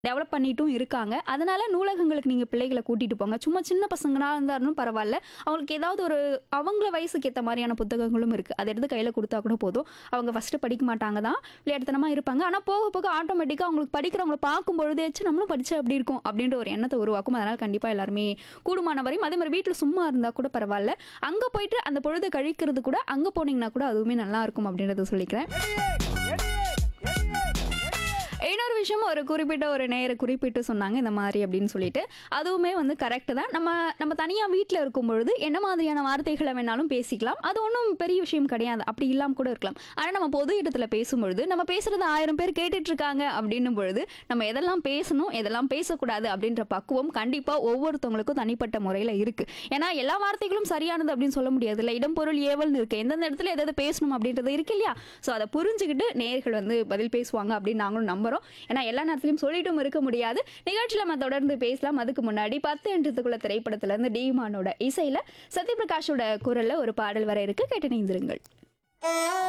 develop பண்ணிட்டும் இருக்காங்க அதனால நூலகங்களுக்கு நீங்கள் பிள்ளைகளை கூட்டிகிட்டு போங்க சும்மா சின்ன பசங்களா இருந்தாலும் பரவாயில்ல அவங்களுக்கு ஏதாவது ஒரு அவங்கள வயசுக்கு ஏற்ற மாதிரியான புத்தகங்களும் இருக்குது அதை எடுத்து கையில் கொடுத்தா கூட போதும் அவங்க ஃபஸ்ட்டு படிக்க மாட்டாங்க தான் விளையாட்டுத்தனமாக இருப்பாங்க ஆனால் போக போக ஆட்டோமேட்டிக்காக அவங்களுக்கு படிக்கிறவங்கள பார்க்கும் பொழுதேச்சும் நம்மளும் படிச்சா அப்படி இருக்கும் அப்படின்ற ஒரு எண்ணத்தை உருவாக்கும் அதனால் கண்டிப்பாக எல்லாருமே கூடுமான வரையும் அதே மாதிரி வீட்டில் சும்மா இருந்தால் கூட பரவாயில்ல அங்கே போயிட்டு அந்த பொழுதை கழிக்கிறது கூட அங்கே போனீங்கன்னா கூட அதுவுமே நல்லா இருக்கும் அப்படின்றத சொல்லிக்கிறேன் இன்னொரு விஷயம் ஒரு குறிப்பிட்ட ஒரு நேர குறிப்பிட்டு சொன்னாங்க இந்த மாதிரி அப்படின்னு சொல்லிட்டு அதுவுமே வந்து கரெக்டு தான் நம்ம நம்ம தனியாக வீட்டில் இருக்கும் பொழுது என்ன மாதிரியான வார்த்தைகளை வேணாலும் பேசிக்கலாம் அது ஒன்றும் பெரிய விஷயம் கிடையாது அப்படி இல்லாமல் கூட இருக்கலாம் ஆனால் நம்ம பொது இடத்துல பேசும்பொழுது நம்ம பேசுறது ஆயிரம் பேர் கேட்டுட்டு இருக்காங்க அப்படின்னும் பொழுது நம்ம எதெல்லாம் பேசணும் எதெல்லாம் பேசக்கூடாது அப்படின்ற பக்குவம் கண்டிப்பாக ஒவ்வொருத்தவங்களுக்கும் தனிப்பட்ட முறையில் இருக்கு ஏன்னா எல்லா வார்த்தைகளும் சரியானது அப்படின்னு சொல்ல முடியாது இல்லை இடம் பொருள் ஏவல்னு இருக்கு எந்தெந்த இடத்துல எதாவது பேசணும் அப்படின்றது இருக்கு இல்லையா ஸோ அதை புரிஞ்சுக்கிட்டு நேர்கள் வந்து பதில் பேசுவாங்க அப்படின்னு நாங்களும் நம்புறோம் ஏன்னா எல்லா நேரத்திலையும் சொல்லிட்டும் இருக்க முடியாது நிகழ்ச்சியில் நம்ம தொடர்ந்து பேசலாம் அதுக்கு முன்னாடி பத்து என்றதுக்குள்ள திரைப்படத்துல இருந்து டீமானோட இசையில சத்யபிரகாஷோட குரல்ல ஒரு பாடல் வர இருக்கு கேட்டு நீந்திருங்கள்